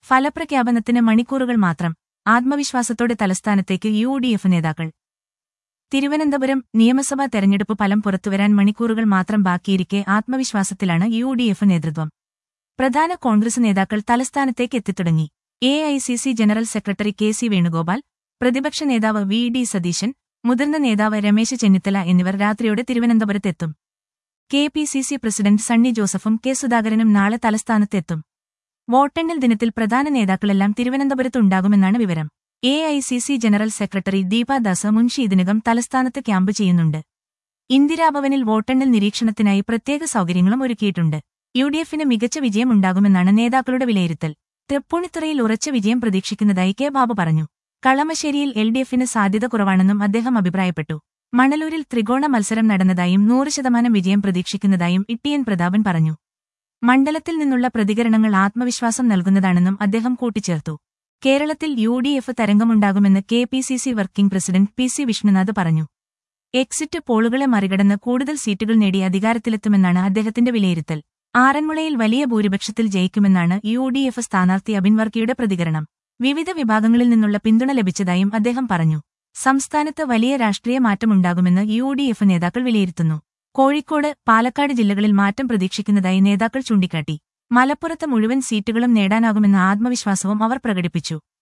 ഫലപ്രഖ്യാപനത്തിന് മണിക്കൂറുകൾ മാത്രം ആത്മവിശ്വാസത്തോടെ തലസ്ഥാനത്തേക്ക് യു ഡി എഫ് നേതാക്കൾ തിരുവനന്തപുരം നിയമസഭാ തെരഞ്ഞെടുപ്പ് ഫലം പുറത്തുവരാൻ മണിക്കൂറുകൾ മാത്രം ബാക്കിയിരിക്കെ ആത്മവിശ്വാസത്തിലാണ് യു ഡി എഫ് നേതൃത്വം പ്രധാന കോൺഗ്രസ് നേതാക്കൾ തലസ്ഥാനത്തേക്ക് എത്തിത്തുടങ്ങി A I C C general secretary K C Venugopal പ്രതിപക്ഷ നേതാവ് വി ഡി സതീശൻ മുതിർന്ന നേതാവ് രമേശ് ചെന്നിത്തല എന്നിവർ രാത്രിയോടെ തിരുവനന്തപുരത്തെത്തും K P C C president Sunny ജോസഫും കെ സുധാകരനും നാളെ തലസ്ഥാനത്തെത്തും വോട്ടെണ്ണൽ ദിനത്തിൽ പ്രധാന നേതാക്കളെല്ലാം തിരുവനന്തപുരത്തുണ്ടാകുമെന്നാണ് വിവരം A I C C general secretary Deepa Das Munshi ഇതിനകം തലസ്ഥാനത്ത് ക്യാമ്പ് ചെയ്യുന്നുണ്ട് ഇന്ദിരാഭവനിൽ വോട്ടെണ്ണൽ നിരീക്ഷണത്തിനായി പ്രത്യേക സൗകര്യങ്ങളും ഒരുക്കിയിട്ടുണ്ട് യു ഡി എഫിന് മികച്ച വിജയം ഉണ്ടാകുമെന്നാണ് നേതാക്കളുടെ വിലയിരുത്തൽ തൃപ്പൂണിത്തുറയിൽ ഉറച്ച വിജയം പ്രതീക്ഷിക്കുന്നതായി കെ ബാബു പറഞ്ഞു കളമശ്ശേരിയിൽ എൽ ഡി എഫിന് സാധ്യത കുറവാണെന്നും അദ്ദേഹം അഭിപ്രായപ്പെട്ടു മണലൂരിൽ ത്രികോണ മത്സരം നടന്നതായും നൂറ് ശതമാനം വിജയം പ്രതീക്ഷിക്കുന്നതായും ഇട്ടിയൻ പ്രതാപൻ പറഞ്ഞു മണ്ഡലത്തിൽ നിന്നുള്ള പ്രതികരണങ്ങൾ ആത്മവിശ്വാസം നൽകുന്നതാണെന്നും അദ്ദേഹം കൂട്ടിച്ചേർത്തു കേരളത്തിൽ യു ഡി എഫ് തരംഗമുണ്ടാകുമെന്ന് K P C C working president P C Vishnunath പറഞ്ഞു എക്സിറ്റ് പോളുകളെ മറികടന്ന് കൂടുതൽ സീറ്റുകൾ നേടി അധികാരത്തിലെത്തുമെന്നാണ് അദ്ദേഹത്തിന്റെ വിലയിരുത്തൽ ആറന്മുളയിൽ വലിയ ഭൂരിപക്ഷത്തിൽ ജയിക്കുമെന്നാണ് യു ഡി എഫ് സ്ഥാനാർത്ഥി അബിൻ വർക്കിയുടെ പ്രതികരണം വിവിധ വിഭാഗങ്ങളിൽ നിന്നുള്ള പിന്തുണ ലഭിച്ചതായും അദ്ദേഹം പറഞ്ഞു സംസ്ഥാനത്ത് വലിയ രാഷ്ട്രീയ മാറ്റമുണ്ടാകുമെന്ന് യു ഡി എഫ് നേതാക്കൾ വിലയിരുത്തുന്നു കോഴിക്കോട് പാലക്കാട് ജില്ലകളിൽ മാറ്റം പ്രതീക്ഷിക്കുന്നതായി നേതാക്കൾ ചൂണ്ടിക്കാട്ടി മലപ്പുറത്ത് മുഴുവൻ സീറ്റുകളും നേടാനാകുമെന്ന ആത്മവിശ്വാസവും അവർ പ്രകടിപ്പിച്ചു